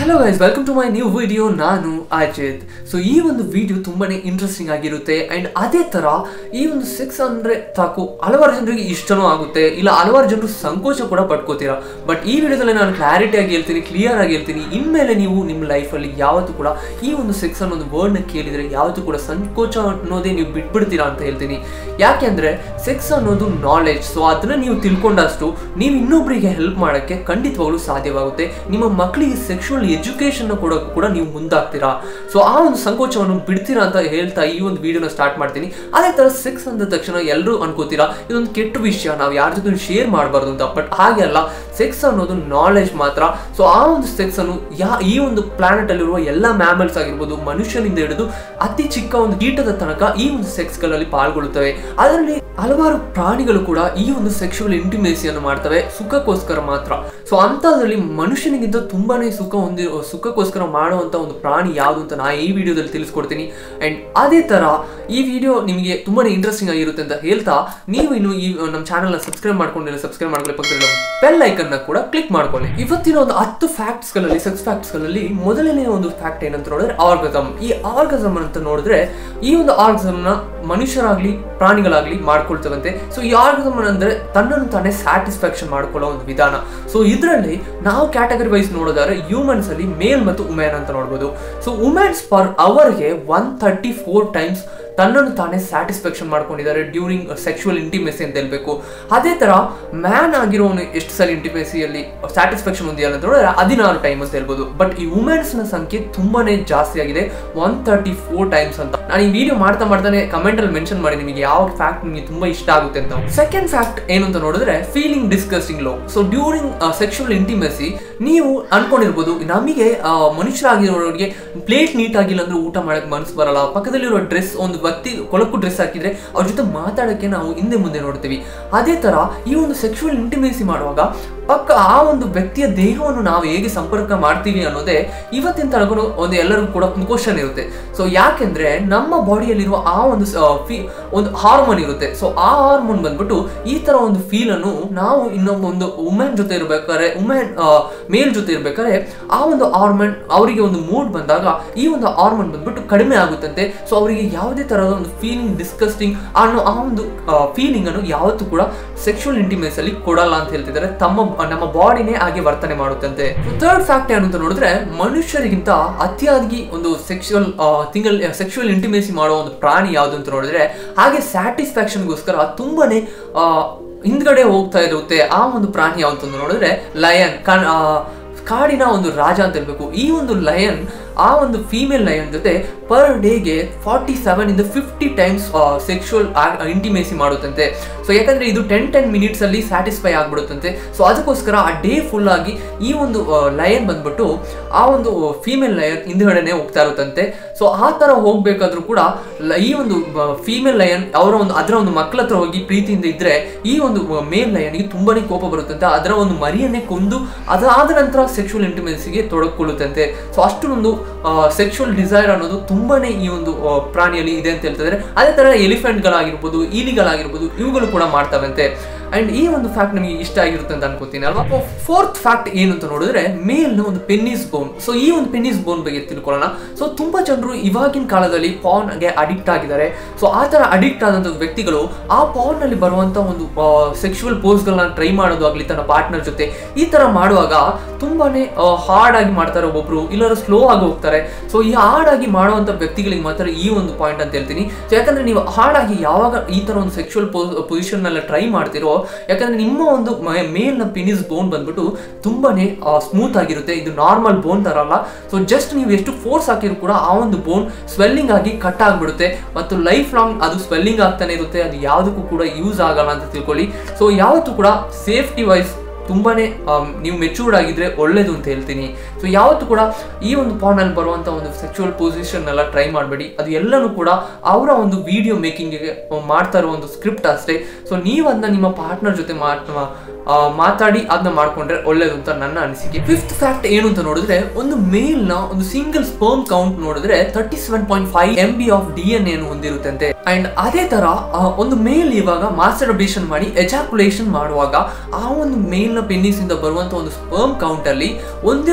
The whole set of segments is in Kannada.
hello guys welcome to my new video ನಾನು ಅಜಿತ್ ಸೊ ಈ ಒಂದು ವಿಡಿಯೋ ತುಂಬಾನೇ ಇಂಟ್ರೆಸ್ಟಿಂಗ್ ಆಗಿರುತ್ತೆ ಅಂಡ್ ಅದೇ ತರ ಈ ಒಂದು ಸೆಕ್ಸ್ ಅಂದ್ರೆ ಸಾಕು ಹಲವಾರು ಜನರಿಗೆ ಇಷ್ಟನೂ ಆಗುತ್ತೆ ಇಲ್ಲ ಹಲವಾರು ಜನರು ಸಂಕೋಚ ಕೂಡ ಪಡ್ಕೋತೀರಾ ಬಟ್ ಈ ವಿಡಿಯೋದಲ್ಲಿ ನಾನು ಕ್ಲಾರಿಟಿ ಆಗಿ ಹೇಳ್ತೀನಿ ಕ್ಲಿಯರ್ ಆಗಿ ಹೇಳ್ತೀನಿ ಇನ್ಮೇಲೆ ನೀವು ನಿಮ್ಮ ಲೈಫಲ್ಲಿ ಯಾವತ್ತೂ ಕೂಡ ಈ ಒಂದು ಸೆಕ್ಸ್ ಅನ್ನೋ ವರ್ಡ್ನ ಕೇಳಿದ್ರೆ ಯಾವತ್ತೂ ಕೂಡ ಸಂಕೋಚ ಅನ್ನೋದೇ ನೀವು ಬಿಟ್ಬಿಡ್ತೀರಾ ಅಂತ ಹೇಳ್ತೀನಿ ಯಾಕೆಂದ್ರೆ ಸೆಕ್ಸ್ ಅನ್ನೋದು ನಾಲೆಜ್ ಸೊ ಅದನ್ನ ನೀವು ತಿಳ್ಕೊಂಡಷ್ಟು ನೀವು ಇನ್ನೊಬ್ಬರಿಗೆ ಹೆಲ್ಪ್ ಮಾಡೋಕ್ಕೆ ಖಂಡಿತವಾಗ್ಲೂ ಸಾಧ್ಯವಾಗುತ್ತೆ ನಿಮ್ಮ ಮಕ್ಕಳಿಗೆ ಸೆಕ್ಷುವಲ್ ಎಜುಕೇಶನ್ ಕೊಡೋಕೆ ಕೂಡ ನೀವು ಮುಂದಾಗ್ತೀರಾ ಸೊ ಆ ಒಂದು ಸಂಕೋಚವನ್ನು ಬಿಡ್ತೀರಾ ಅಂತ ಹೇಳ್ತಾ ಈ ಒಂದು ವಿಡಿಯೋನ ಸ್ಟಾರ್ಟ್ ಮಾಡ್ತೀನಿ ಅದೇ ತರ ಸೆಕ್ಸ್ ಅಂದ ತಕ್ಷಣ ಎಲ್ಲರೂ ಅನ್ಕೋತೀರಾ ಇದೊಂದು ಕೆಟ್ಟ ವಿಷಯ ನಾವು ಯಾರ ಜೊತೆ ಶೇರ್ ಮಾಡಬಾರ್ದು ಅಂತ ಬಟ್ ಹಾಗೆ ಅಲ್ಲ ಸೆಕ್ಸ್ ಅನ್ನೋದು ನಾಲೆಜ್ ಮಾತ್ರ ಸೊ ಆ ಒಂದು ಸೆಕ್ಸ್ ಅನ್ನು ಯಾ ಈ ಒಂದು ಪ್ಲಾನೆಟ್ ಅಲ್ಲಿರುವ ಎಲ್ಲ ಮ್ಯಾಮಲ್ಸ್ ಆಗಿರ್ಬೋದು ಮನುಷ್ಯನಿಂದ ಹಿಡಿದು ಅತಿ ಚಿಕ್ಕ ಒಂದು ಕೀಟದ ತನಕ ಈ ಒಂದು ಸೆಕ್ಸ್ ಗಳಲ್ಲಿ ಪಾಲ್ಗೊಳ್ಳುತ್ತವೆ ಅದರಲ್ಲಿ ಹಲವಾರು ಪ್ರಾಣಿಗಳು ಕೂಡ ಈ ಒಂದು ಸೆಕ್ಷುವಲ್ ಇಂಟಿಮೇಸಿಯನ್ನು ಮಾಡ್ತವೆ ಸುಖಕ್ಕೋಸ್ಕರ ಮಾತ್ರ ಸೊ ಅಂತದ್ರಲ್ಲಿ ಮನುಷ್ಯನಿಗಿಂತ ತುಂಬಾನೇ ಸುಖ ಹೊಂದಿ ಸುಖಕ್ಕೋಸ್ಕರ ಮಾಡುವಂತ ಒಂದು ಪ್ರಾಣಿ ಯಾವುದು ಅಂತ ನಾ ಈ ವಿಡಿಯೋದಲ್ಲಿ ತಿಳಿಸ್ಕೊಡ್ತೀನಿ ಅಂಡ್ ಅದೇ ತರ ಈ ವಿಡಿಯೋ ನಿಮಗೆ ತುಂಬಾನೇ ಇಂಟ್ರೆಸ್ಟಿಂಗ್ ಆಗಿರುತ್ತೆ ಅಂತ ಹೇಳ್ತಾ ನೀವು ಇನ್ನು ಈ ನಮ್ಮ ಚಾನಲ್ ಸಬ್ಸ್ಕ್ರೈಬ್ ಮಾಡ್ಕೊಂಡಿಲ್ಲ ಸಬ್ಸ್ಕ್ರೈಬ್ ಮಾಡ್ಕೊಳ್ಳಿ ಪಕ್ಕದಲ್ಲಿ ಬೆಲ್ ಐಕನ್ ನ ಕೂಡ ಕ್ಲಿಕ್ ಮಾಡ್ಕೊಳ್ಳಿ ಇವತ್ತಿನ ಒಂದು ಹತ್ತು ಫ್ಯಾಕ್ಟ್ಸ್ ಗಳಲ್ಲಿ ಸೆಕ್ಸ್ ಫ್ಯಾಕ್ಟ್ಸ್ ಗಳಲ್ಲಿ ಮೊದಲನೇ ಒಂದು ಫ್ಯಾಕ್ಟ್ ಏನಂತ ನೋಡಿದ್ರೆ ಆರ್ಗಸಮ್ ಈ ಆರ್ಗಸಮ್ ಅಂತ ನೋಡಿದ್ರೆ ಈ ಒಂದು ಆರ್ಗಸಮ್ ನ ಮನುಷ್ಯರಾಗ್ಲಿ ಪ್ರಾಣಿಗಳಾಗ್ಲಿ ಮಾಡ್ಕೊಳ್ತವಂತೆ ಸೊ ಈ ಆರ್ಗಸಮ್ ಅಂದ್ರೆ ತನ್ನನ್ನು ತಾನೇ ಸ್ಯಾಟಿಸ್ಫ್ಯಾಕ್ಷನ್ ಮಾಡ್ಕೊಳ್ಳೋ ಒಂದು ವಿಧಾನ ಸೊ ಇದರಲ್ಲಿ ನಾವು ಕ್ಯಾಟಗರಿ ವೈಸ್ ನೋಡೋದಾದ್ರೆ ಹ್ಯೂಮನ್ಸ್ ಅಲ್ಲಿ ಮೇಲ್ ಮತ್ತು ವುಮೆನ್ ಅಂತ ನೋಡ್ಬೋದು ಸೊ ವುಮೆನ್ಸ್ ಪರ್ ಅವರ್ಗೆ ಒನ್ ಥರ್ಟಿ ಫೋರ್ ಟೈಮ್ಸ್ ತನ್ನನ್ನು ತಾನೇ ಸ್ಯಾಟಿಸ್ಫ್ಯಾಕ್ಷನ್ ಮಾಡ್ಕೊಂಡಿದ್ದಾರೆ ಡ್ಯೂರಿಂಗ್ ಸೆಕ್ಷುವಲ್ ಇಂಟಿಮೆಸಿ ಅಂತ ಹೇಳ್ಬೇಕು ಅದೇ ತರ ಮ್ಯಾನ್ ಆಗಿರೋನು ಎಷ್ಟು ಸಲ ಇಂಟಿಮೆಸಿಯಲ್ಲಿ ಸ್ಯಾಟಿಸ್ಫ್ಯಾಕ್ಷನ್ ಹೊಂದಿಲ್ಲ ಅಂತ ನೋಡಿದ್ರೆ ಹದಿನಾರು ಟೈಮ್ ಅಂತ ಹೇಳ್ಬೋದು ಬಟ್ ಈ ವುಮೆನ್ಸ್ ನ ಸಂಖ್ಯೆ ತುಂಬಾನೇ ಜಾಸ್ತಿ ಆಗಿದೆ ಒನ್ ತರ್ಟಿ ಫೋರ್ ಟೈಮ್ಸ್ ಅಂತ ನಾನು ಈ ವಿಡಿಯೋ ಮಾಡ್ತಾ ಮಾಡ್ತಾನೆ ಕಮೆಂಟ್ ಅಲ್ಲಿ ಮೆನ್ಷನ್ ಮಾಡಿ ನಿಮಗೆ ಯಾವ ಫ್ಯಾಕ್ಟ್ ನಿಮಗೆ ತುಂಬಾ ಇಷ್ಟ ಆಗುತ್ತೆ ಅಂತ ಸೆಕೆಂಡ್ ಫ್ಯಾಕ್ಟ್ ಏನು ಅಂತ ನೋಡಿದ್ರೆ ಫೀಲಿಂಗ್ ಡಿಸ್ಕಸ್ಟಿಂಗ್ ಲೋ ಸೊ ಡ್ಯೂರಿಂಗ್ ಸೆಕ್ಷುವಲ್ ಇಂಟಿಮೆಸಿ ನೀವು ಅನ್ಕೊಂಡಿರ್ಬೋದು ನಮಗೆ ಮನುಷ್ಯರಾಗಿರೋರಿಗೆ ಪ್ಲೇಟ್ ನೀಟ್ ಆಗಿಲ್ಲ ಅಂದ್ರೆ ಊಟ ಮಾಡಕ್ ಮನಸ್ಸು ಬರಲ್ಲ ಪಕ್ಕದಲ್ಲಿರೋ ಡ್ರೆಸ್ ಒಂದು ವ್ಯಕ್ತಿ ಕೊಳಕು ಡ್ರೆಸ್ ಹಾಕಿದ್ರೆ ಅವ್ರ ಜೊತೆ ಮಾತಾಡಕ್ಕೆ ನಾವು ಹಿಂದೆ ಮುಂದೆ ನೋಡ್ತೀವಿ ಅದೇ ತರ ಈ ಒಂದು ಸೆಕ್ಷುವಲ್ ಇಂಟಿಮೇಸಿ ಮಾಡುವಾಗ ಪಕ್ಕ ಆ ಒಂದು ವ್ಯಕ್ತಿಯ ದೇಹವನ್ನು ನಾವು ಹೇಗೆ ಸಂಪರ್ಕ ಮಾಡ್ತೀವಿ ಅನ್ನೋದೇ ಇವತ್ತಿನ ತನಕ ಒಂದು ಎಲ್ಲರಿಗೂ ಕೂಡ ಒಂದು ಕ್ವಶನ್ ಇರುತ್ತೆ ಸೊ ಯಾಕೆಂದ್ರೆ ನಮ್ಮ ಬಾಡಿಯಲ್ಲಿರುವ ಆ ಒಂದು ಫೀ ಒಂದು ಹಾರ್ಮೋನ್ ಇರುತ್ತೆ ಸೊ ಆ ಹಾರ್ಮೋನ್ ಬಂದ್ಬಿಟ್ಟು ಈ ತರ ಒಂದು ಫೀಲ್ ಅನ್ನು ನಾವು ಇನ್ನೊಬ್ಬ ಒಂದು ವುಮೆನ್ ಜೊತೆ ಇರ್ಬೇಕಾದ್ರೆ ವುಮೆನ್ ಮೇಲ್ ಜೊತೆ ಇರ್ಬೇಕಾದ್ರೆ ಆ ಒಂದು ಹಾರ್ಮೋನ್ ಅವರಿಗೆ ಒಂದು ಮೂಡ್ ಬಂದಾಗ ಈ ಒಂದು ಹಾರ್ಮೋನ್ ಬಂದ್ಬಿಟ್ಟು ಕಡಿಮೆ ಆಗುತ್ತಂತೆ ಸೊ ಅವರಿಗೆ ಯಾವುದೇ ತರಹದ ಒಂದು ಫೀಲಿಂಗ್ ಡಿಸ್ಕಸ್ಟಿಂಗ್ ಅನ್ನೋ ಆ ಒಂದು ಫೀಲಿಂಗ್ ಅನ್ನು ಯಾವತ್ತೂ ಕೂಡ ಸೆಕ್ಷುವಲ್ ಇಂಟಿಮೇಸ್ ಅಲ್ಲಿ ಕೊಡಲ್ಲ ಅಂತ ಹೇಳ್ತಿದ್ದಾರೆ ತಮ್ಮ ನಮ್ಮ ಬಾಡಿನೇ ಹಾಗೆ ವರ್ತನೆ ಮಾಡುತ್ತಂತೆ ಥರ್ಡ್ ಫ್ಯಾಕ್ಟ್ ಏನು ಅಂತ ನೋಡಿದ್ರೆ ಮನುಷ್ಯರಿಗಿಂತ ಅತಿಯಾಗಿ ಒಂದು ಸೆಕ್ಷುವಲ್ ತಿಂಗಲ್ ಸೆಕ್ಷುವಲ್ ಇಂಟಿಮೇಸಿ ಮಾಡೋ ಒಂದು ಪ್ರಾಣಿ ಯಾವುದು ಅಂತ ನೋಡಿದ್ರೆ ಹಾಗೆ ಸ್ಯಾಟಿಸ್ಫ್ಯಾಕ್ಷನ್ಗೋಸ್ಕರ ತುಂಬಾನೇ ಹಿಂದ್ಗಡೆ ಹೋಗ್ತಾ ಇರುತ್ತೆ ಆ ಒಂದು ಪ್ರಾಣಿ ಯಾವ್ದು ಅಂತ ನೋಡಿದ್ರೆ ಲಯನ್ ಕಾಡಿನ ಒಂದು ರಾಜ ಅಂತ ಹೇಳ್ಬೇಕು ಈ ಒಂದು ಲಯನ್ ಆ ಒಂದು ಫೀಮೇಲ್ ಲಯನ್ ಜೊತೆ ಪರ್ ಡೇಗೆ ಫಾರ್ಟಿ ಸೆವೆನ್ ಇಂದ ಫಿಫ್ಟಿ ಟೈಮ್ಸ್ ಸೆಕ್ಷುವಲ್ ಇಂಟಿಮೇಸಿ ಮಾಡುತ್ತಂತೆ ಸೊ ಯಾಕಂದ್ರೆ ಇದು ಟೆನ್ ಟೆನ್ ಮಿನಿಟ್ಸ್ ಅಲ್ಲಿ ಸ್ಯಾಟಿಸ್ಫೈ ಆಗ್ಬಿಡುತ್ತಂತೆ ಸೊ ಅದಕ್ಕೋಸ್ಕರ ಆ ಡೇ ಫುಲ್ ಆಗಿ ಈ ಒಂದು ಲಯನ್ ಬಂದ್ಬಿಟ್ಟು ಆ ಒಂದು ಫೀಮೇಲ್ ಲಯನ್ ಹಿಂದ್ಗಡೆನೆ ಹೋಗ್ತಾ ಇರುತ್ತಂತೆ ಸೊ ಆ ತರ ಹೋಗ್ಬೇಕಾದ್ರೂ ಕೂಡ ಈ ಒಂದು ಫೀಮೇಲ್ ಲಯನ್ ಅವರ ಒಂದು ಅದರ ಒಂದು ಮಕ್ಕಳ ಹತ್ರ ಹೋಗಿ ಪ್ರೀತಿಯಿಂದ ಇದ್ರೆ ಈ ಒಂದು ಮೇಲ್ ಲಯನ್ಗೆ ತುಂಬಾನೇ ಕೋಪ ಬರುತ್ತಂತೆ ಅದರ ಒಂದು ಮರಿಯನ್ನೇ ಕೊಂದು ಅದಾದ ನಂತರ ಸೆಕ್ಷುವಲ್ ಇಂಟಿಮೆನ್ಸಿಗೆ ತೊಡಕೊಳ್ಳುತ್ತಂತೆ ಸೊ ಅಷ್ಟೊಂದು ಸೆಕ್ಷುವಲ್ ಡಿಸೈರ್ ಅನ್ನೋದು ತುಂಬಾನೇ ಈ ಒಂದು ಪ್ರಾಣಿಯಲ್ಲಿ ಇದೆ ಅಂತ ಹೇಳ್ತಿದ್ದಾರೆ ಅದೇ ತರ ಎಲಿಫೆಂಟ್ಗಳಾಗಿರ್ಬೋದು ಈಲಿಗಳಾಗಿರ್ಬೋದು ಇವುಗಳು ಕೂಡ ಮಾಡ್ತವಂತೆ ಅಂಡ್ ಈ ಒಂದು ಫ್ಯಾಕ್ಟ್ ನಿಮಗೆ ಇಷ್ಟ ಆಗಿರುತ್ತೆ ಅಂತ ಅನ್ಕೋತೀನಿ ಅಲ್ವಾ ಫೋರ್ತ್ ಫ್ಯಾಕ್ಟ್ ಏನು ಅಂತ ನೋಡಿದ್ರೆ ಮೇಲ್ನ ಒಂದು ಪೆನ್ನಿಸ್ ಬೋನ್ ಸೊ ಈ ಒಂದು ಪೆನ್ನಿಸ್ ಬೋನ್ ಬಗ್ಗೆ ತಿಳ್ಕೊಳ್ಳೋಣ ಸೊ ತುಂಬಾ ಜನರು ಇವಾಗಿನ ಕಾಲದಲ್ಲಿ ಗೆ ಅಡಿಕ್ಟ್ ಆಗಿದ್ದಾರೆ ಸೊ ಆ ತರ ಅಡಿಕ್ಟ್ ಆದಂತ ವ್ಯಕ್ತಿಗಳು ಆ ಪಾನ್ ನಲ್ಲಿ ಬರುವಂತ ಒಂದು ಸೆಕ್ಷುವಲ್ ಪೋಸ್ಗಳನ್ನ ಟ್ರೈ ಮಾಡೋದು ಆಗ್ಲಿ ತನ್ನ ಪಾರ್ಟ್ನರ್ ಜೊತೆ ಈ ತರ ಮಾಡುವಾಗ ತುಂಬಾನೇ ಹಾರ್ಡ್ ಆಗಿ ಮಾಡ್ತಾರೆ ಒಬ್ಬೊಬ್ರು ಇಲ್ಲರೂ ಸ್ಲೋ ಆಗಿ ಹೋಗ್ತಾರೆ ಸೊ ಈ ಹಾರ್ಡ್ ಆಗಿ ಮಾಡುವಂತ ವ್ಯಕ್ತಿಗಳಿಗೆ ಮಾತ್ರ ಈ ಒಂದು ಪಾಯಿಂಟ್ ಅಂತ ಹೇಳ್ತೀನಿ ಸೊ ಯಾಕಂದ್ರೆ ನೀವು ಹಾರ್ಡ್ ಆಗಿ ಯಾವಾಗ ಈ ತರ ಒಂದು ಸೆಕ್ಷುವಲ್ ಪೊಸಿಷನ್ ಎಲ್ಲ ಟ್ರೈ ಮಾಡ್ತಿರೋ ಯಾಕಂದ್ರೆ ನಿಮ್ಮ ಒಂದು ಮೇಲ್ನ ಪಿನಿಸ್ ಬೋನ್ ಬಂದ್ಬಿಟ್ಟು ತುಂಬಾನೇ ಸ್ಮೂತ್ ಆಗಿರುತ್ತೆ ಇದು ನಾರ್ಮಲ್ ಬೋನ್ ತರ ಅಲ್ಲ ಸೊ ಜಸ್ಟ್ ನೀವು ಎಷ್ಟು ಫೋರ್ಸ್ ಹಾಕಿದ್ರು ಕೂಡ ಆ ಒಂದು ಬೋನ್ ಸ್ವೆಲ್ಲಿಂಗ್ ಆಗಿ ಕಟ್ ಆಗ್ಬಿಡುತ್ತೆ ಮತ್ತು ಲೈಫ್ ಲಾಂಗ್ ಅದು ಸ್ವೆಲ್ಲಿಂಗ್ ಆಗ್ತಾನೆ ಇರುತ್ತೆ ಅದು ಯಾವುದಕ್ಕೂ ಕೂಡ ಯೂಸ್ ಆಗಲ್ಲ ಅಂತ ತಿಳ್ಕೊಳ್ಳಿ ಸೊ ಯಾವತ್ತೂ ಕೂಡ ಸೇಫ್ಟಿ ವೈಸ್ ತುಂಬಾನೇ ನೀವು ಮೆಚೂರ್ಡ್ ಆಗಿದ್ರೆ ಒಳ್ಳೇದು ಅಂತ ಹೇಳ್ತೀನಿ ಸೊ ಯಾವತ್ತೂ ಕೂಡ ಈ ಒಂದು ಪಾರ್ನಲ್ಲಿ ಬರುವಂಥ ಒಂದು ಸೆಕ್ಚುವಲ್ ಪೊಸಿಷನ್ ಎಲ್ಲ ಟ್ರೈ ಮಾಡಬೇಡಿ ಅದು ಎಲ್ಲನೂ ಕೂಡ ಅವರ ಒಂದು ವಿಡಿಯೋ ಮೇಕಿಂಗಿಗೆ ಮಾಡ್ತಾ ಇರೋ ಒಂದು ಸ್ಕ್ರಿಪ್ಟ್ ಅಷ್ಟೇ ಸೊ ನೀವು ಅದನ್ನ ನಿಮ್ಮ ಪಾರ್ಟ್ನರ್ ಜೊತೆ ಮಾತಾಡಿ ಅದನ್ನ ಮಾಡ್ಕೊಂಡ್ರೆ ಒಳ್ಳೇದು ಅಂತ ನನ್ನ ಅನಿಸಿಕೆ ಫಿಫ್ತ್ ಫ್ಯಾಕ್ಟ್ ಏನು ಅಂತ ನೋಡಿದ್ರೆ ಒಂದು ಮೇಲ್ ನ ಒಂದು ಸಿಂಗಲ್ ಸ್ಪರ್ಮ್ ಕೌಂಟ್ ನೋಡಿದ್ರೆ thirty seven point five M B of D N ಏನು ಹೊಂದಿರುತ್ತಂತೆ ಅಂಡ್ ಅದೇ ತರ ಒಂದು ಮೇಲ್ ಇವಾಗ ಮಾಸ್ಟರ್ಬೇಷನ್ ಮಾಡಿ ಎಜಾಕುಲೇಷನ್ ಮಾಡುವಾಗ ಆ ಒಂದು ಮೇಲ್ ನ ಪೆನ್ನಿಸ್ ಇಂದ ಬರುವಂತ ಒಂದು ಸ್ಪರ್ಮ್ ಕೌಂಟ್ ಅಲ್ಲಿ ಒಂದೇ ಒಂದು ಸಿಂಗಲ್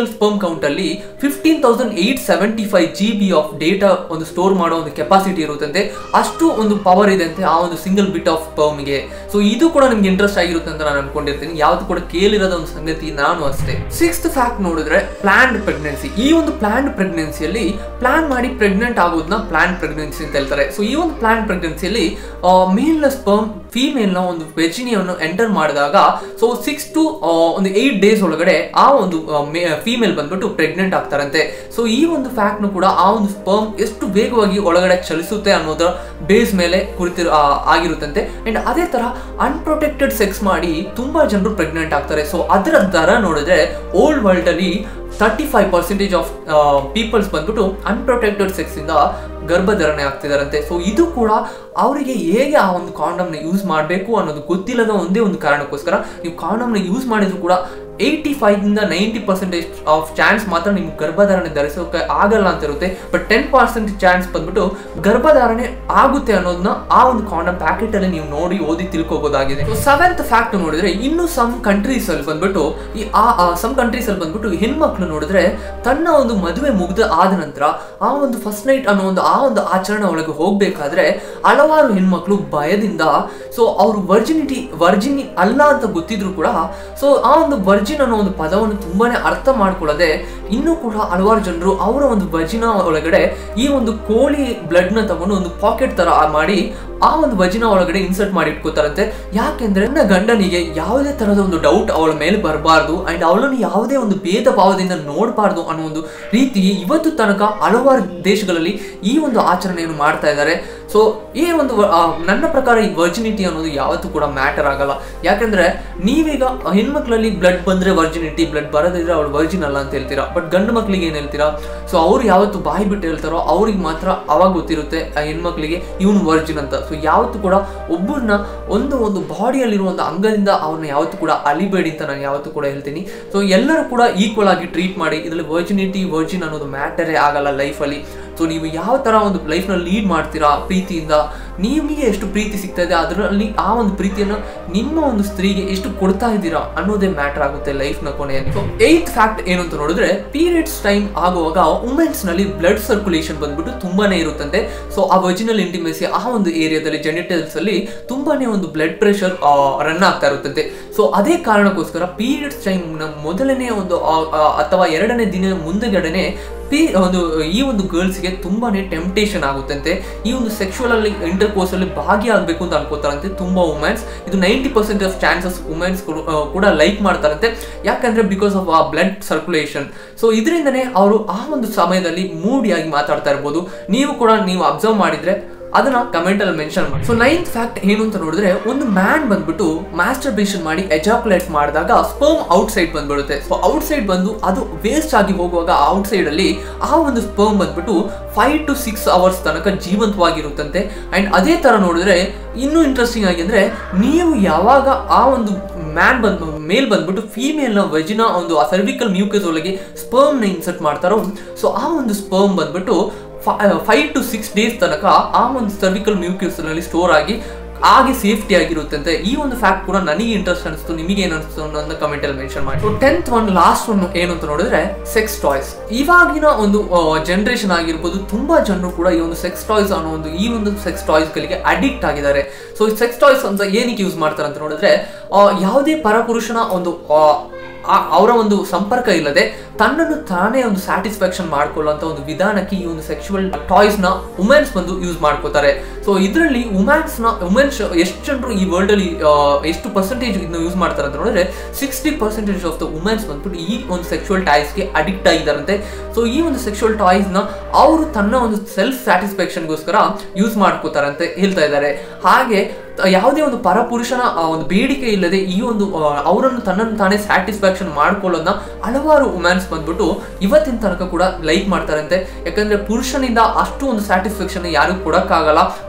ಸಿಂಗಲ್ ಸ್ಪರ್ಮ್ ಕೌಂಟ್ ಅಲ್ಲಿ fifteen thousand eight seventy five G B of data ಒಂದು ಸ್ಟೋರ್ ಮಾಡೋ ಒಂದು ಕೆಪಾಸಿಟಿ ಇರುತ್ತಂತೆ ಅಷ್ಟು ಒಂದು ಪವರ್ ಇದೆ ಅಂತೆ ಆ ಒಂದು ಸಿಂಗಲ್ ಬಿಟ್ ಆಫ್ ಸ್ಪರ್ಮ್ಗೆ ಸೊ ಇದು ಕೂಡ ನಿಮ್ಗೆ ಇಂಟ್ರೆಸ್ಟ್ ಆಗಿರುತ್ತೆ ಅಂತ ನಾನು ಅನ್ಕೊಂಡಿರ್ತೀನಿ ಯಾವ್ದು ಕೂಡ ಕೇಳಿರೋದ ಒಂದು ಸಂಗತಿ ನಾನು ಅಷ್ಟೇ ಸಿಕ್ಸ್ತ್ ಫ್ಯಾಕ್ಟ್ ನೋಡಿದ್ರೆ ಪ್ಲಾನ್ಡ್ ಪ್ರೆಗ್ನೆನ್ಸಿ ಈ ಒಂದು ಪ್ಲಾನ್ಡ್ ಪ್ರೆಗ್ನೆನ್ಸಿಯಲ್ಲಿ ಪ್ಲಾನ್ ಮಾಡಿ ಪ್ರೆಗ್ನೆಂಟ್ ಆಗೋದನ್ನ ಪ್ಲಾನ್ ಪ್ರೆಗ್ನೆನ್ಸಿ ಅಂತ ಹೇಳ್ತಾರೆ ಸೊ ಈ ಒಂದು ಪ್ಲಾನ್ ಪ್ರೆಗ್ನೆನ್ಸಿಯಲ್ಲಿ ಮೇಲ್ನ ಸ್ಪರ್ಮ್ ಫೀಮೇಲ್ನ ಒಂದು ವೆಜಿನಿಯನ್ನು ಎಂಟರ್ ಮಾಡಿದಾಗ ಸೊ ಸಿಕ್ಸ್ ಟು ಒಂದು ಏಯ್ಟ್ ಡೇಸ್ ಒಳಗಡೆ ಆ ಒಂದು ಫೀಮೇಲ್ ಬಂದ್ಬಿಟ್ಟು ಪ್ರೆಗ್ನೆಂಟ್ ಆಗ್ತಾರಂತೆ ಸೊ ಈ ಒಂದು ಫ್ಯಾಕ್ಟ್ನು ಕೂಡ ಆ ಒಂದು ಸ್ಪರ್ಮ್ ಎಷ್ಟು ವೇಗವಾಗಿ ಒಳಗಡೆ ಚಲಿಸುತ್ತೆ ಅನ್ನೋದರ ಬೇಸ್ ಮೇಲೆ ಕುರಿತಿರೋ ಆ, ಆಗಿರುತ್ತಂತೆ ಅಂಡ್ ಅದೇ ತರ ಅನ್ಪ್ರೊಟೆಕ್ಟೆಡ್ ಸೆಕ್ಸ್ ಮಾಡಿ ತುಂಬಾ ಜನರು ಪ್ರೆಗ್ನೆಂಟ್ ಆಗ್ತಾರೆ ಸೊ ಅದರ ದರ ನೋಡಿದ್ರೆ ಓಲ್ಡ್ ವರ್ಲ್ಡ್ ಅಲ್ಲಿ thirty five percentage of peoples ಬಂದ್ಬಿಟ್ಟು ಅನ್ಪ್ರೊಟೆಕ್ಟೆಡ್ ಸೆಕ್ಸ್ ಇಂದ ಗರ್ಭಧಾರಣೆ ಆಗ್ತಿದಾರಂತೆ ಸೊ ಇದು ಕೂಡ ಅವರಿಗೆ ಹೇಗೆ ಆ ಒಂದು ಕಾಂಡಮ್ನ ಯೂಸ್ ಮಾಡಬೇಕು ಅನ್ನೋದು ಗೊತ್ತಿಲ್ಲದ ಒಂದೇ ಒಂದು ಕಾರಣಕ್ಕೋಸ್ಕರ ನೀವು ಕಾಂಡಮ್ನ ಯೂಸ್ ಮಾಡಿದ್ರು ಕೂಡ ಏಯ್ಟಿ ಫೈವ್ ಇಂದ ನೈಂಟಿ ಪರ್ಸೆಂಟೇಜ್ ಆಫ್ ಚಾನ್ಸ್ ಮಾತ್ರ ನಿಮ್ಗೆ ಗರ್ಭಧಾರಣೆ ಧರಿಸೋಕೆ ಆಗಲ್ಲ ಅಂತ ಇರುತ್ತೆ ಬಟ್ ಟೆನ್ ಪರ್ಸೆಂಟ್ ಚಾನ್ಸ್ ಬಂದ್ಬಿಟ್ಟು ಗರ್ಭಧಾರಣೆ ಆಗುತ್ತೆ ಅನ್ನೋದನ್ನ ಆ ಒಂದು ಕಾಂಡಮ್ ಪ್ಯಾಕೆಟ್ ಅಲ್ಲಿ ನೀವು ನೋಡಿ ಓದಿ ತಿಳ್ಕೊಬೋದಾಗಿದೆ ಸೆವೆಂತ್ ಫ್ಯಾಕ್ಟ್ ನೋಡಿದ್ರೆ ಇನ್ನು ಸಮ್ ಕಂಟ್ರೀಸ್ ಅಲ್ಲಿ ಬಂದ್ಬಿಟ್ಟು ಈ ಆ ಸಮ್ ಕಂಟ್ರೀಸ್ ಅಲ್ಲಿ ಬಂದ್ಬಿಟ್ಟು ಹೆಣ್ಮಕ್ಳು ನೋಡಿದ್ರೆ ತನ್ನ ಒಂದು ಮದುವೆ ಮುಗ್ದ ಆದ ನಂತರ ಆ ಒಂದು ಫಸ್ಟ್ ನೈಟ್ ಅನ್ನೋ ಒಂದು ಆ ಒಂದು ಆಚರಣೆ ಒಳಗೆ ಹೋಗ್ಬೇಕಾದ್ರೆ ಹಲವಾರು ಹೆಣ್ಮಕ್ಳು ಭಯದಿಂದ ಸೊ ಅವ್ರು ವರ್ಜಿನಿಟಿ ವರ್ಜಿನಿ ಅಲ್ಲ ಅಂತ ಗೊತ್ತಿದ್ರು ಕೂಡ ಸೊ ಆ ಒಂದು ವರ್ಜಿನ್ ಅನ್ನೋ ಒಂದು ಪದವನ್ನು ತುಂಬಾನೇ ಅರ್ಥ ಮಾಡ್ಕೊಳ್ಳದೆ ಇನ್ನೂ ಕೂಡ ಹಲವಾರು ಜನರು ಅವರ ಒಂದು ವಜಿನ ಒಳಗಡೆ ಈ ಒಂದು ಕೋಳಿ ಬ್ಲಡ್ ನ ತಗೊಂಡು ಒಂದು ಪಾಕೆಟ್ ತರ ಮಾಡಿ ಆ ಒಂದು ವಜಿನ ಒಳಗಡೆ ಇನ್ಸರ್ಟ್ ಮಾಡಿ ಇಟ್ಕೋತಾರಂತೆ ಯಾಕೆಂದ್ರೆ ನನ್ನ ಗಂಡನಿಗೆ ಯಾವುದೇ ತರಹದ ಒಂದು ಡೌಟ್ ಅವಳ ಮೇಲೆ ಬರಬಾರ್ದು ಅಂಡ್ ಅವಳನ್ನು ಯಾವುದೇ ಒಂದು ಭೇದ ಭಾವದಿಂದ ನೋಡಬಾರ್ದು ಅನ್ನೋ ಒಂದು ರೀತಿ ಇವತ್ತು ತನಕ ಹಲವಾರು ದೇಶಗಳಲ್ಲಿ ಈ ಒಂದು ಆಚರಣೆಯನ್ನು ಮಾಡ್ತಾ ಇದ್ದಾರೆ ಸೊ ಈ ಒಂದು ಆ, ನನ್ನ ಪ್ರಕಾರ ಈ ವರ್ಜಿನಿಟಿ ಅನ್ನೋದು ಯಾವತ್ತೂ ಕೂಡ ಮ್ಯಾಟರ್ ಆಗಲ್ಲ ಯಾಕಂದ್ರೆ ನೀವೀಗ ಹೆಣ್ಮಕ್ಳಲ್ಲಿ ಬ್ಲಡ್ ಬಂದ್ರೆ ವರ್ಜಿನಿಟಿ ಬ್ಲಡ್ ಬರೋದಿದ್ರೆ ಅವಳು ವರ್ಜಿನ್ ಅಲ್ಲ ಅಂತ ಹೇಳ್ತೀರಾ ಬಟ್ ಗಂಡು ಮಕ್ಳಿಗೆ ಏನ್ ಹೇಳ್ತೀರಾ ಸೊ ಅವ್ರು ಯಾವತ್ತು ಬಾಯಿ ಬಿಟ್ಟು ಹೇಳ್ತಾರೋ ಅವ್ರಿಗೆ ಮಾತ್ರ ಅವಾಗ ಗೊತ್ತಿರುತ್ತೆ ಆ ಹೆಣ್ಮಕ್ಳಿಗೆ ಇವನು ವರ್ಜಿನ್ ಅಂತ ಸೊ ಯಾವತ್ತು ಕೂಡ ಒಬ್ಬರನ್ನ ಒಂದು ಒಂದು ಬಾಡಿಯಲ್ಲಿರುವ ಒಂದು ಅಂಗದಿಂದ ಅವ್ರನ್ನ ಯಾವತ್ತು ಕೂಡ ಅಲಿಬೇಡಿ ಅಂತ ನಾನು ಯಾವತ್ತು ಕೂಡ ಹೇಳ್ತೀನಿ ಸೊ ಎಲ್ಲರೂ ಕೂಡ ಈಕ್ವಲ್ ಆಗಿ ಟ್ರೀಟ್ ಮಾಡಿ ಇದರಲ್ಲಿ ವರ್ಜಿನಿಟಿ ವರ್ಜಿನ್ ಅನ್ನೋದು ಮ್ಯಾಟರೇ ಆಗಲ್ಲ ಲೈಫಲ್ಲಿ ಸೊ ನೀವು ಯಾವ ಥರ ಒಂದು ಲೈಫ್ನ ಲೀಡ್ ಮಾಡ್ತೀರಾ ಪ್ರೀತಿಯಿಂದ ನಿಮಗೆ ಎಷ್ಟು ಪ್ರೀತಿ ಸಿಗ್ತಾ ಇದೆ ಅದರಲ್ಲಿ ಆ ಒಂದು ಪ್ರೀತಿಯನ್ನು ನಿಮ್ಮ ಒಂದು ಸ್ತ್ರೀಗೆ ಎಷ್ಟು ಕೊಡ್ತಾ ಇದ್ದೀರಾ ಅನ್ನೋದೇ ಮ್ಯಾಟರ್ ಆಗುತ್ತೆ ಲೈಫ್ನ ಕೊನೆಯಲ್ಲಿ ಸೊ ಏಯ್ತ್ ಫ್ಯಾಕ್ಟ್ ಏನು ಅಂತ ನೋಡಿದ್ರೆ ಪೀರಿಯಡ್ಸ್ ಟೈಮ್ ಆಗುವಾಗ ವುಮೆನ್ಸ್ ನಲ್ಲಿ ಬ್ಲಡ್ ಸರ್ಕ್ಯುಲೇಷನ್ ಬಂದ್ಬಿಟ್ಟು ತುಂಬಾನೇ ಇರುತ್ತಂತೆ ಸೊ ಆ ವರ್ಜಿನಲ್ ಇಂಟಿಮೆಸಿ ಆ ಒಂದು ಏರಿಯಾದಲ್ಲಿ ಜೆನಿಟಲ್ಸ್ ಅಲ್ಲಿ ತುಂಬಾನೇ ಒಂದು ಬ್ಲಡ್ ಪ್ರೆಷರ್ ರನ್ ಆಗ್ತಾ ಇರುತ್ತಂತೆ ಸೊ ಅದೇ ಕಾರಣಕ್ಕೋಸ್ಕರ ಪೀರಿಯಡ್ಸ್ ಟೈಮ್ ಮೊದಲನೇ ಒಂದು ಆ, ಆ, ಅಥವಾ ಎರಡನೇ ದಿನ ಮುಂದೆಗಡೆನೆ ಪಿ ಒಂದು ಈ ಒಂದು ಗರ್ಲ್ಸ್ಗೆ ತುಂಬಾನೇ ಟೆಂಪ್ಟೇಷನ್ ಆಗುತ್ತಂತೆ ಈ ಒಂದು ಸೆಕ್ಷುವಲ್ ಅಲ್ಲಿ ಇಂಟರ್ ಕೋರ್ಸ್ ಅಲ್ಲಿ ಭಾಗಿಯಾಗಬೇಕು ಅಂತ ಅನ್ಕೋತಾರಂತೆ ತುಂಬಾ ವುಮೆನ್ಸ್ ಇದು ninety percent of chances womens ಕೂಡ ಲೈಕ್ ಮಾಡ್ತಾರಂತೆ ಯಾಕಂದ್ರೆ ಬಿಕಾಸ್ ಆಫ್ ಆ ಬ್ಲಡ್ ಸರ್ಕ್ಯುಲೇಷನ್ ಸೊ ಇದರಿಂದನೇ ಅವರು ಆ ಒಂದು ಸಮಯದಲ್ಲಿ ಮೂಡಿಯಾಗಿ ಮಾತಾಡ್ತಾ ಇರ್ಬೋದು ನೀವು ಕೂಡ ನೀವು ಅಬ್ಸರ್ವ್ ಮಾಡಿದ್ರೆ ಅದನ್ನ ಕಮೆಂಟ್ ಅಲ್ಲಿ ಮೆನ್ಷನ್ ಮಾಡಿ ಸೊ ನೈನ್ತ್ ಫ್ಯಾಕ್ಟ್ ಏನು ಅಂತ ನೋಡಿದ್ರೆ ಒಂದು ಮ್ಯಾನ್ ಬಂದ್ಬಿಟ್ಟು ಮಾಸ್ಟರ್ಬೇಷನ್ ಮಾಡಿ ಎಜಾಕ್ಯುಲೇಟ್ ಮಾಡಿದಾಗ ಸ್ಪರ್ಮ್ ಔಟ್ ಸೈಡ್ ಬಂದ್ಬಿಡುತ್ತೆ ಸೊ ಔಟ್ ಸೈಡ್ ಬಂದು ಅದು ವೇಸ್ಟ್ ಆಗಿ ಹೋಗುವಾಗ ಔಟ್ ಸೈಡ್ ಅಲ್ಲಿ ಆ ಒಂದು ಸ್ಪರ್ಮ್ ಬಂದ್ಬಿಟ್ಟು ಫೈವ್ ಟು ಸಿಕ್ಸ್ ಅವರ್ಸ್ ತನಕ ಜೀವಂತವಾಗಿರುತ್ತಂತೆ ಅಂಡ್ ಅದೇ ತರ ನೋಡಿದ್ರೆ ಇನ್ನೂ ಇಂಟ್ರೆಸ್ಟಿಂಗ್ ಆಗಿ ಅಂದ್ರೆ ನೀವು ಯಾವಾಗ ಆ ಒಂದು ಮ್ಯಾನ್ ಬಂದ್ ಮೇಲ್ ಬಂದ್ಬಿಟ್ಟು ಫೀಮೇಲ್ ನ ವೆಜಿನ ಒಂದು ಸರ್ವಿಕಲ್ ಮ್ಯೂಕಸ್ ಒಳಗೆ ಸ್ಪರ್ಮ್ ನ ಇನ್ಸರ್ಟ್ ಮಾಡ್ತಾರೋ ಸೊ ಆ ಒಂದು ಸ್ಪರ್ಮ್ ಬಂದ್ಬಿಟ್ಟು ಫೈವ್ ಟು ಸಿಕ್ಸ್ ಡೇಸ್ ತನಕ ಆ ಒಂದು ಸರ್ವಿಕಲ್ ಮ್ಯೂಕಸ್ ನಲ್ಲಿ ಸ್ಟೋರ್ ಆಗಿ ಹಾಗೆ ಸೇಫ್ಟಿ ಆಗಿರುತ್ತಂತೆ ಈ ಒಂದು ಫ್ಯಾಕ್ಟ್ ಕೂಡ ನನಗೆ ಇಂಟ್ರೆಸ್ಟ್ ಅನಿಸ್ತು ನಿಮಗೆ ಏನು ಅನಿಸ್ತು ಅನ್ನೋದನ್ನ ಕಮೆಂಟ್ ಅಲ್ಲಿ ಮೆನ್ಷನ್ ಮಾಡಿ ಟೆಂತ್ ಒನ್ ಲಾಸ್ಟ್ ಒನ್ ಏನು ಅಂತ ನೋಡಿದ್ರೆ ಸೆಕ್ಸ್ ಟಾಯ್ಸ್ ಇವಾಗಿನ ಒಂದು ಜನರೇಷನ್ ಆಗಿರ್ಬೋದು ತುಂಬಾ ಜನರು ಕೂಡ ಈ ಒಂದು ಸೆಕ್ಸ್ ಟಾಯ್ಸ್ ಅನ್ನೋ ಒಂದು ಈ ಒಂದು ಸೆಕ್ಸ್ ಟಾಯ್ಸ್ ಗಳಿಗೆ ಅಡಿಕ್ಟ್ ಆಗಿದ್ದಾರೆ ಸೊ ಈ ಸೆಕ್ಸ್ ಟಾಯ್ಸ್ ಅಂತ ಏನಕ್ಕೆ ಯೂಸ್ ಮಾಡ್ತಾರೆ ಅಂತ ನೋಡಿದ್ರೆ ಆ, ಯಾವುದೇ ಪರಪುರುಷನ ಒಂದು ಆ, ಆ- ಅವರ ಒಂದು ಸಂಪರ್ಕ ಇಲ್ಲದೆ ತನ್ನನ್ನು ತಾನೇ ಒಂದು ಸ್ಯಾಟಿಸ್ಫ್ಯಾಕ್ಷನ್ ಮಾಡ್ಕೊಳ್ಳುವಂತ ಒಂದು ವಿಧಾನಕ್ಕೆ ಈ ಒಂದು ಸೆಕ್ಷುವಲ್ ಟಾಯ್ಸ್ ನ ವುಮೆನ್ಸ್ ಬಂದು ಯೂಸ್ ಮಾಡ್ಕೋತಾರೆ ಸೊ ಇದರಲ್ಲಿ ವುಮೆನ್ಸ್ ನ ವುಮೆನ್ಸ್ ಎಷ್ಟು ಜನರು ಈ ವರ್ಲ್ಡ್ ಅಲ್ಲಿ ಆ, ಎಷ್ಟು ಪರ್ಸೆಂಟೇಜ್ ಇದನ್ನ ಯೂಸ್ ಮಾಡ್ತಾರೆ ಅಂತ ನೋಡಿದ್ರೆ sixty percentage of the womens ಬಂದ್ಬಿಟ್ಟು ಈ ಒಂದು ಸೆಕ್ಷುವಲ್ ಟಾಯ್ಸ್ಗೆ ಅಡಿಕ್ಟ್ ಆಗಿದ್ದಾರಂತೆ ಸೊ ಈ ಒಂದು ಸೆಕ್ಷುವಲ್ ಟಾಯ್ಸ್ ನ ಅವರು ತನ್ನ ಒಂದು ಸೆಲ್ಫ್ ಸ್ಯಾಟಿಸ್ಫ್ಯಾಕ್ಷನ್ಗೋಸ್ಕರ ಯೂಸ್ ಮಾಡ್ಕೋತಾರಂತೆ ಹೇಳ್ತಾ ಇದ್ದಾರೆ ಹಾಗೆ ತ- ಯಾವುದೇ ಒಂದು ಪರಪುರುಷನ ಆ, ಒಂದು ಬೇಡಿಕೆ ಇಲ್ಲದೆ ಈ ಒಂದು ಆ, ಅವರನ್ನು ತನ್ನನ್ನು ತಾನೇ ಸ್ಯಾಟಿಸ್ಫ್ಯಾಕ್ಷನ್ ಮಾಡ್ಕೊಳ್ಳೋದನ್ನ ಹಲವಾರು ವುಮೆನ್ಸ್ ಬಂದ್ಬಿಟ್ಟು ಇವತ್ತಿನ ತನಕ ಕೂಡ ಲೈಕ್ ಮಾಡ್ತಾರಂತೆ ಯಾಕಂದ್ರೆ ಪುರುಷನಿಂದ ಅಷ್ಟು ಒಂದು ಸ್ಯಾಟಿಸ್ಫ್ಯಾಕ್ಷನ್ ಯಾರಿಗೂ ಕೊಡಕ್ಕಾಗಲ್ಲ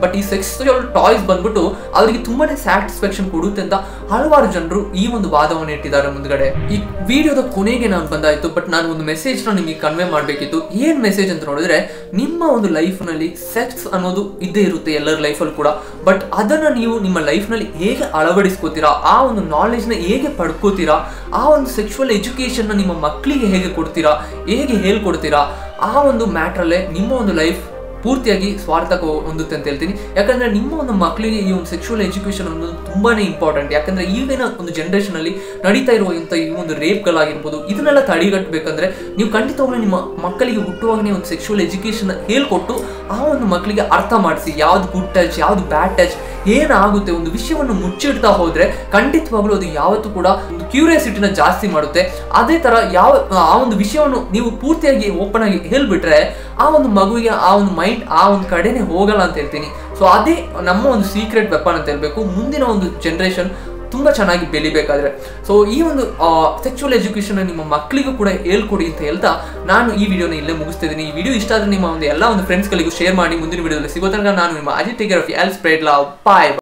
ಬಟ್ ಈ ಸೆಕ್ಸುವಲ್ ಟಾಯ್ಸ್ ಬಂದ್ಬಿಟ್ಟು ಅವರಿಗೆ ತುಂಬಾನೇ ಸ್ಯಾಟಿಸ್ಫ್ಯಾಕ್ಷನ್ ಕೊಡುತ್ತೆ ಅಂತ ಹಲವಾರು ಜನರು ಈ ಒಂದು ವಾದವನ್ನು ಇಟ್ಟಿದ್ದಾರೆ ಮುಂದ್ಗಡೆ ಈ ವಿಡಿಯೋದ ಕೊನೆಗೆ ನಾನು ಬಂದಾಯ್ತು ಬಟ್ ನಾನು ಒಂದು ಮೆಸೇಜ್ ನ ನಿಮಗೆ ಕನ್ವೆ ಮಾಡಬೇಕಿತ್ತು ಏನ್ ಮೆಸೇಜ್ ಅಂತ ನೋಡಿದ್ರೆ ನಿಮ್ಮ ಒಂದು ಲೈಫ್ ನಲ್ಲಿ ಸೆಕ್ಸ್ ಅನ್ನೋದು ಇದ್ದೇ ಇರುತ್ತೆ ಎಲ್ಲರ ಲೈಫಲ್ಲಿ ಕೂಡ ಬಟ್ ಅದನ್ನ ನೀವು ನಿಮ್ಮ ಲೈಫ್ ನಲ್ಲಿ ಹೇಗೆ ಅಳವಡಿಸ್ಕೋತೀರಾ ಆ ಒಂದು ನಾಲೆಜ್ ನ ಹೇಗೆ ಪಡ್ಕೋತೀರಾ ಆ ಒಂದು ಸೆಕ್ಷುವಲ್ ಎಜುಕೇಶನ್ ನ ನಿಮ್ಮ ಮಕ್ಕಳಿಗೆ ಹೇಗೆ ಕೊಡ್ತೀರಾ ಹೇಗೆ ಹೇಳ್ಕೊಡ್ತೀರಾ ಆ ಒಂದು ಮ್ಯಾಟ್ರಲ್ಲೇ ನಿಮ್ಮ ಒಂದು ಲೈಫ್ ಪೂರ್ತಿಯಾಗಿ ಸ್ವಾರ್ಥಕ ಹೊಂದುತ್ತೆ ಅಂತ ಹೇಳ್ತೀನಿ ಯಾಕಂದ್ರೆ ನಿಮ್ಮ ಒಂದು ಮಕ್ಕಳಿಗೆ ಈ ಒಂದು ಸೆಕ್ಷುವಲ್ ಎಜುಕೇಶನ್ ಅನ್ನೋದು ತುಂಬಾನೇ ಇಂಪಾರ್ಟೆಂಟ್ ಯಾಕಂದ್ರೆ ಈಗಿನ ಒಂದು ಜನರೇಷನ್ ಅಲ್ಲಿ ನಡೀತಾ ಇರುವ ಇಂಥ ಈ ಒಂದು ರೇಪ್ಗಳಾಗಿರ್ಬೋದು ಇದನ್ನೆಲ್ಲ ತಡೆಗಟ್ಟಬೇಕಂದ್ರೆ ನೀವು ಖಂಡಿತವಾಗ್ಲೂ ನಿಮ್ಮ ಮಕ್ಕಳಿಗೆ ಹುಟ್ಟುವಾಗನೇ ಒಂದು ಸೆಕ್ಷುವಲ್ ಎಜುಕೇಶನ್ ಹೇಳ್ಕೊಟ್ಟು ಆ ಒಂದು ಮಕ್ಕಳಿಗೆ ಅರ್ಥ ಮಾಡಿಸಿ ಯಾವ್ದು ಗುಡ್ ಟಚ್ ಯಾವ್ದು ಬ್ಯಾಡ್ ಟಚ್ ಏನಾಗುತ್ತೆ ಒಂದು ವಿಷಯವನ್ನು ಮುಚ್ಚಿಡ್ತಾ ಹೋದ್ರೆ ಖಂಡಿತವಾಗ್ಲೂ ಅದು ಯಾವತ್ತೂ ಕೂಡ ಒಂದು ಕ್ಯೂರಿಯಾಸಿಟಿನ ಜಾಸ್ತಿ ಮಾಡುತ್ತೆ ಅದೇ ತರ ಯಾವ ಆ ಒಂದು ವಿಷಯವನ್ನು ನೀವು ಪೂರ್ತಿಯಾಗಿ ಓಪನ್ ಆಗಿ ಹೇಳ್ಬಿಟ್ರೆ ಆ ಒಂದು ಮಗುವಿಗೆ ಆ ಒಂದು ಮೈಂಡ್ ಆ ಒಂದು ಕಡೆನೆ ಹೋಗಲ್ಲ ಅಂತ ಹೇಳ್ತೀನಿ ಸೊ ಅದೇ ನಮ್ಮ ಒಂದು ಸೀಕ್ರೆಟ್ ವೆಪನ್ ಅಂತ ಹೇಳ್ಬೇಕು ಮುಂದಿನ ಒಂದು ಜನರೇಷನ್ ತುಂಬಾ ಚೆನ್ನಾಗಿ ಬೆಳಿಬೇಕಾದ್ರೆ ಸೊ ಈ ಒಂದು ಸೆಕ್ಚುವಲ್ ಎಜುಕೇಶನ್ ನಿಮ್ಮ ಮಕ್ಕಳಿಗೂ ಕೂಡ ಹೇಳ್ಕೊಡಿ ಅಂತ ಹೇಳ್ತಾ ನಾನು ಈ ವಿಡಿಯೋನ ಇಲ್ಲೇ ಮುಗಿಸ್ತಿದ್ದೀನಿ ಈ ವಿಡಿಯೋ ಇಷ್ಟ ಆದ್ರೆ ನಿಮ್ಮ ಒಂದು ಎಲ್ಲ ಒಂದು ಫ್ರೆಂಡ್ಸ್ಗಳಿಗೂ ಶೇರ್ ಮಾಡಿ ಮುಂದಿನ ವಿಡಿಯೋದಲ್ಲಿ ಸಿಗೋ ತನಕ ನಾನು ನಿಮ್ಮ Ajith take care of all spread love bye